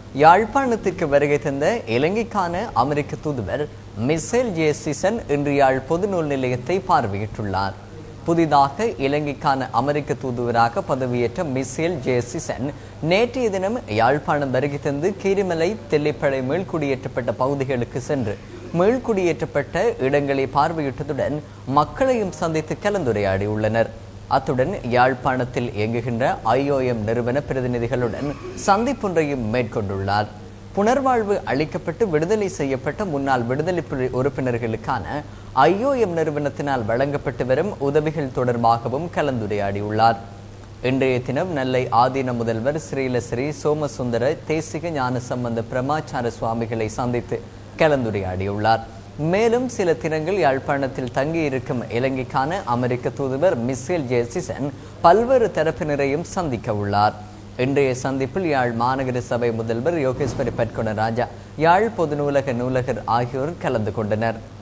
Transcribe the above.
யாழ்ப்பாணத்திற்கு வருகை தந்த இலங்கைக்கான அமெரிக்க தூதுவர் மிசேல் ஜேசிசன் இன்று யாழ் பொது நூல் நிலையத்தை பார்வையிட்டுள்ளார் புதிதாக இலங்கைக்கான அமெரிக்க தூதுவராக பதவியேற்ற மிசேல் ஜேசிசன் நேற்றைய தினம் யாழ்ப்பாணம் வருகை தந்து கீரிமலை தெல்லிப்படை மீள்குடியேற்றப்பட்ட பகுதிகளுக்கு சென்று மீள்குடியேற்றப்பட்ட இடங்களை பார்வையிட்டதுடன் மக்களையும் சந்தித்து கலந்துரையாடியுள்ளனர் அத்துடன் யாழ்ப்பாணத்தில் இயங்குகின்ற ஐஓஎம் நிறுவன பிரதிநிதிகளுடன் சந்திப்பொன்றையும் மேற்கொண்டுள்ளார் புனர்வாழ்வு அளிக்கப்பட்டு விடுதலை செய்யப்பட்ட முன்னாள் விடுதலை புலி உறுப்பினர்களுக்கான ஐஓஎம் நிறுவனத்தினால் வழங்கப்பட்டு வரும் உதவிகள் தொடர்பாகவும் கலந்துரையாடியுள்ளார் இன்றைய தினம் நெல்லை ஆதீன முதல்வர் ஸ்ரீலஸ்ரீ சோமசுந்தர தேசிக ஞான சம்பந்த பிரமாச்சார சுவாமிகளை சந்தித்து கலந்துரையாடியுள்ளார் மேலும் சில தினங்கள் யாழ்ப்பாணத்தில் தங்கியிருக்கும் இலங்கைக்கான அமெரிக்க தூதுவர் மிசேல் ஜேசிசன் பல்வேறு தரப்பினரையும் சந்திக்க உள்ளார் இன்றைய சந்திப்பில் யாழ் மாநகர சபை முதல்வர் யோகேஸ்வரி பட்கொண ராஜா யாழ் பொது நூலக நூலகர் ஆகியோர் கலந்து கொண்டனர்